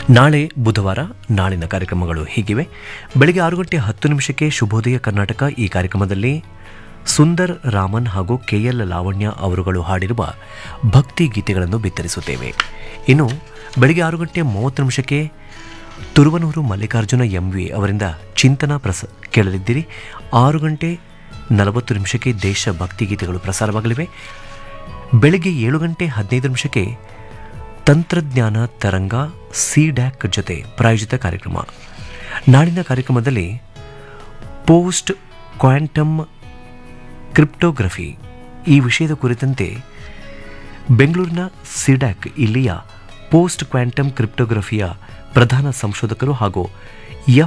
ನಾಳೆ ಬುಧವಾರ ನಾಳಿನ ಕಾರ್ಯಕ್ರಮಗಳು ಹೀಗಿವೆ ಬೆಳಗ್ಗೆ ಆರು ಗಂಟೆ ಹತ್ತು ನಿಮಿಷಕ್ಕೆ ಶುಭೋದಯ ಕರ್ನಾಟಕ ಈ ಕಾರ್ಯಕ್ರಮದಲ್ಲಿ ಸುಂದರ್ ರಾಮನ್ ಹಾಗೂ ಕೆಎಲ್ ಲಾವಣ್ಯ ಅವರುಗಳು ಹಾಡಿರುವ ಭಕ್ತಿ ಗೀತೆಗಳನ್ನು ಬಿತ್ತರಿಸುತ್ತೇವೆ ಇನ್ನು ಬೆಳಗ್ಗೆ ಆರು ಗಂಟೆ ಮೂವತ್ತು ನಿಮಿಷಕ್ಕೆ ತುರುವನೂರು ಮಲ್ಲಿಕಾರ್ಜುನ ಎಂವಿ ಅವರಿಂದ ಚಿಂತನ ಪ್ರಸ ಕೇಳಲಿದ್ದೀರಿ ಆರು ಗಂಟೆ ನಲವತ್ತು ನಿಮಿಷಕ್ಕೆ ದೇಶ ಭಕ್ತಿ ಗೀತೆಗಳು ಪ್ರಸಾರವಾಗಲಿವೆ ಬೆಳಗ್ಗೆ ಏಳು ಗಂಟೆ ಹದಿನೈದು ನಿಮಿಷಕ್ಕೆ ತಂತ್ರಜ್ಞಾನ ತರಂಗ ಸಿ ಡ್ಯಾಕ್ ಜೊತೆ ಪ್ರಾಯೋಜಿತ ಕಾರ್ಯಕ್ರಮ ನಾಳಿನ ಕಾರ್ಯಕ್ರಮದಲ್ಲಿ ಪೋಸ್ಟ್ ಕ್ವಾಂಟಮ್ ಕ್ರಿಪ್ಟೋಗ್ರಫಿ ಈ ವಿಷಯದ ಕುರಿತಂತೆ ಬೆಂಗಳೂರಿನ ಸಿಡ್ಯಾಕ್ ಇಲ್ಲಿಯ ಪೋಸ್ಟ್ ಕ್ವಾಂಟಮ್ ಕ್ರಿಪ್ಟೋಗ್ರಫಿಯ ಪ್ರಧಾನ ಸಂಶೋಧಕರು ಹಾಗೂ